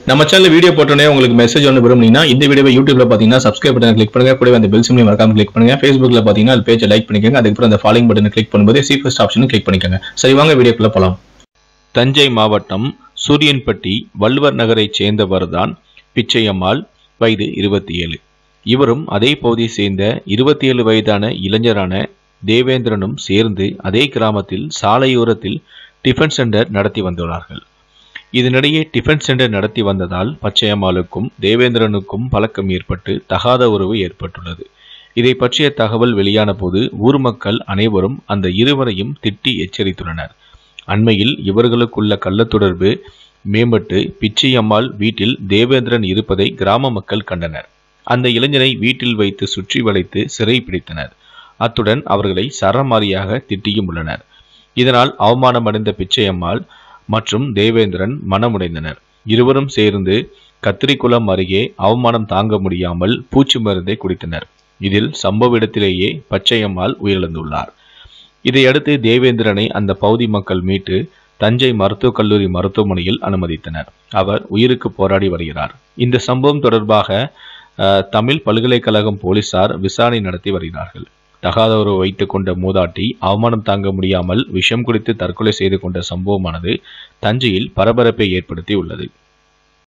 நம்ம channel video போட்டோன்னே உங்களுக்கு மெசேஜ் ஒன்று விரும்புனீங்கன்னா இந்த வீடியோவை யூடியூப்ல பார்த்தீங்கன்னா சப்ஸ்கிரைப் பட்டன் கிளிக் பண்ணுங்க கூடவே அந்த பெல் சிம்லையும் மறக்காம கிளிக் பண்ணுங்க ஃபேஸ்புக்ல பார்த்தீங்கன்னா அது பேஜை லைக் பண்ணிக்கோங்க அதுக்கப்புறம் அந்த ஃபாலோயிங் பட்டனை கிளிக் பண்ணும்போது சி ஃபர்ஸ்ட் ஆப்ஷனும் கிளிக் பண்ணிக்கோங்க சரி வாங்க வீடியோக்குள்ள போலாம் தஞ்சை மாவட்டம் சூரியன்பட்டி வள்ளுவர் நகரைச் சேர்ந்தவர்தான் பிச்சையம்மாள் வயது இருபத்தி ஏழு இவரும் அதே பகுதியை சேர்ந்த இருபத்தி ஏழு வயதான இளைஞரான தேவேந்திரனும் சேர்ந்து அதே கிராமத்தில் சாலையோரத்தில் டிஃபன் சென்டர் நடத்தி வந்துள்ளார்கள் இதனிடையே டிஃபன் சென்டர் நடத்தி வந்ததால் பச்சையம்மாளுக்கும் தேவேந்திரனுக்கும் பழக்கம் ஏற்பட்டு தகாத உறவு ஏற்பட்டுள்ளது இதை பற்றிய தகவல் வெளியான போது ஊர் மக்கள் அனைவரும் அந்த இருவரையும் திட்டி எச்சரித்துள்ளனர் அண்மையில் இவர்களுக்குள்ள கள்ளத்தொடர்பு மேம்பட்டு பிச்சையம்மாள் வீட்டில் தேவேந்திரன் இருப்பதை கிராம மக்கள் கண்டனர் அந்த இளைஞனை வீட்டில் வைத்து சுற்றி வளைத்து சிறை பிடித்தனர் அத்துடன் அவர்களை சரமாரியாக திட்டியும் உள்ளனர் இதனால் அவமானமடைந்த பிச்சையம்மாள் மற்றும் தேவேந்திரன் மனமுடைந்தனர் இருவரும் சேர்ந்து கத்திரிக்குளம் அருகே அவமானம் தாங்க முடியாமல் பூச்சி மருந்தை குடித்தனர் இதில் சம்பவ இடத்திலேயே பச்சையம்மாள் உயிரிழந்துள்ளார் இதையடுத்து தேவேந்திரனை அந்த பகுதி மக்கள் மீட்டு தஞ்சை மருத்துவக் கல்லூரி மருத்துவமனையில் அனுமதித்தனர் அவர் உயிருக்கு போராடி வருகிறார் இந்த சம்பவம் தொடர்பாக அஹ், தமிழ் பல்கலைக்கழகம் போலீசார் விசாரணை நடத்தி வருகிறார்கள் தகாத உறவு வைத்துக் கொண்ட மூதாட்டி அவமானம் தாங்க முடியாமல் விஷம் குடித்து தற்கொலை செய்து கொண்ட சம்பவமானது தஞ்சையில் பரபரப்பை ஏற்படுத்தி உள்ளது